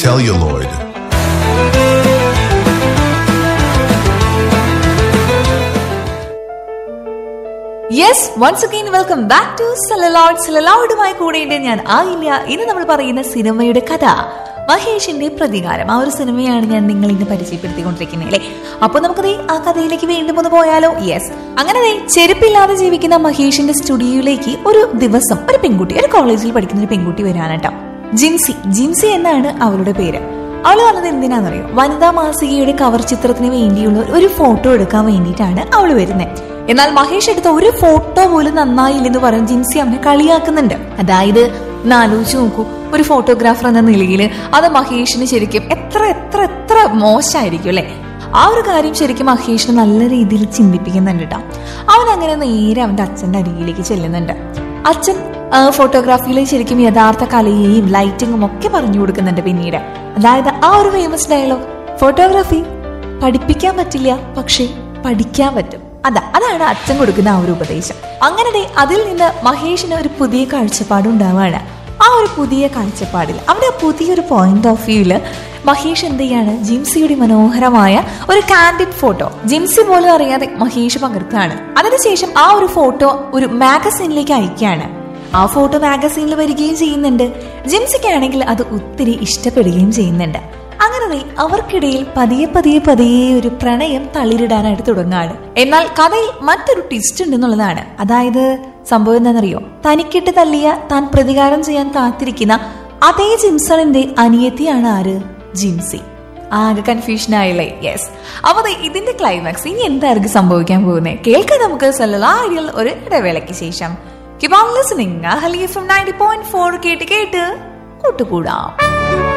celluloid. Yes once again welcome back to celluloid സെലലോഡുമായി കൂടെയുണ്ട് ഞാൻ ആയില്ല ഇന്ന് നമ്മൾ പറയുന്ന സിനിമയുടെ കഥ മഹേഷിന്റെ പ്രതികാരം ആ ഒരു സിനിമയാണ് ഞാൻ നിങ്ങൾ ഇന്ന് പരിചയപ്പെടുത്തിക്കൊണ്ടിരിക്കുന്നത് അല്ലേ അപ്പൊ നമുക്കത് ആ കഥയിലേക്ക് വീണ്ടും ഒന്ന് പോയാലോ യെസ് അങ്ങനെ ദേ ചെരുപ്പില്ലാതെ ജീവിക്കുന്ന മഹേഷിന്റെ സ്റ്റുഡിയോയിലേക്ക് ഒരു ദിവസം ഒരു പെൺകുട്ടി ഒരു കോളേജിൽ പഠിക്കുന്ന ഒരു പെൺകുട്ടി വരാനട്ടോ ജിൻസി ജിൻസി എന്നാണ് അവളുടെ പേര് അവള് വന്നത് എന്തിനാണെന്നറിയോ വനിതാ മാസികയുടെ കവർ ചിത്രത്തിന് വേണ്ടിയുള്ള ഒരു ഫോട്ടോ എടുക്കാൻ വേണ്ടിയിട്ടാണ് അവള് വരുന്നത് എന്നാൽ മഹേഷ് എടുത്ത ഒരു ഫോട്ടോ പോലും നന്നായില്ലെന്ന് പറഞ്ഞ് ജിൻസി അവനെ കളിയാക്കുന്നുണ്ട് അതായത് ഒന്ന് ആലോചിച്ച് നോക്കൂ ഒരു ഫോട്ടോഗ്രാഫർ എന്ന നിലയിൽ അത് മഹേഷിന് ശരിക്കും എത്ര എത്ര എത്ര മോശമായിരിക്കും അല്ലെ ആ ഒരു കാര്യം ശരിക്കും മഹേഷിന് നല്ല രീതിയിൽ ചിന്തിപ്പിക്കുന്നുണ്ട് കേട്ടോ അവൻ അങ്ങനെ നേരെ അവന്റെ അച്ഛന്റെ അരികിലേക്ക് ചെല്ലുന്നുണ്ട് അച്ഛൻ ആ, ഫോട്ടോഗ്രാഫിയിലെ ശരിക്കും യഥാർത്ഥ കലയെയും ലൈറ്റിങ്ങും ഒക്കെ പറഞ്ഞു കൊടുക്കുന്നുണ്ട് പിന്നീട് അതായത് ആ ഒരു ഫേമസ് ഡയലോഗ് ഫോട്ടോഗ്രാഫി പഠിപ്പിക്കാൻ പറ്റില്ല പക്ഷേ പഠിക്കാൻ പറ്റും അതാ അതാണ് അച്ഛൻ കൊടുക്കുന്ന ആ ഒരു ഉപദേശം അങ്ങനെ ദേ അതിൽ നിന്ന് മഹേഷിന് ഒരു പുതിയ കാഴ്ചപ്പാട് ഉണ്ടാവുകയാണ് ആ ഒരു പുതിയ കാഴ്ചപ്പാടിൽ അവിടെ പുതിയൊരു പോയിന്റ് ഓഫ് വ്യൂവില് മഹേഷ് എന്ത് ചെയ്യാണ് ജിംസിയുടെ മനോഹരമായ ഒരു കാൻഡിഡ് ഫോട്ടോ ജിംസി പോലും അറിയാതെ മഹേഷ് പകർത്തുകയാണ് അതിനുശേഷം ആ ഒരു ഫോട്ടോ ഒരു മാഗസീനിലേക്ക് അയക്കുകയാണ് ആ ഫോട്ടോ മാഗസീനിൽ വരികയും ചെയ്യുന്നുണ്ട് ജിംസിക്കാണെങ്കിൽ അത് ഒത്തിരി ഇഷ്ടപ്പെടുകയും ചെയ്യുന്നുണ്ട് അങ്ങനെ ദേ അവർക്കിടയിൽ പതിയെ പതിയെ പതിയെ ഒരു പ്രണയം തളിരിടാനായിട്ട് തുടങ്ങാണ് എന്നാൽ കഥയിൽ മറ്റൊരു ട്വിസ്റ്റ് ഉണ്ടെന്നുള്ളതാണ് അതായത് സംഭവം എന്താണെന്നറിയോ തനിക്കിട്ട് തല്ലിയ താൻ പ്രതികാരം ചെയ്യാൻ കാത്തിരിക്കുന്ന അതേ ജിംസണിന്റെ അനിയത്തിയാണ് ആര് ജിംസി ആകെ കൺഫ്യൂഷൻ ആയില്ലേ യെസ് അപ്പൊ ദേ ഇതിന്റെ ക്ലൈമാക്സ് ഇനി എന്തായിരിക്കും സംഭവിക്കാൻ പോകുന്നത് കേൾക്കാൻ നമുക്ക് സല്ലാരിയിൽ ഒരു ഇടവേളയ്ക്ക് ശേഷം കിബോൺ ലിസണിങ് ഹലി F M ninety point four കേട്ട് കേട്ട് കൂട്ടുകൂടാം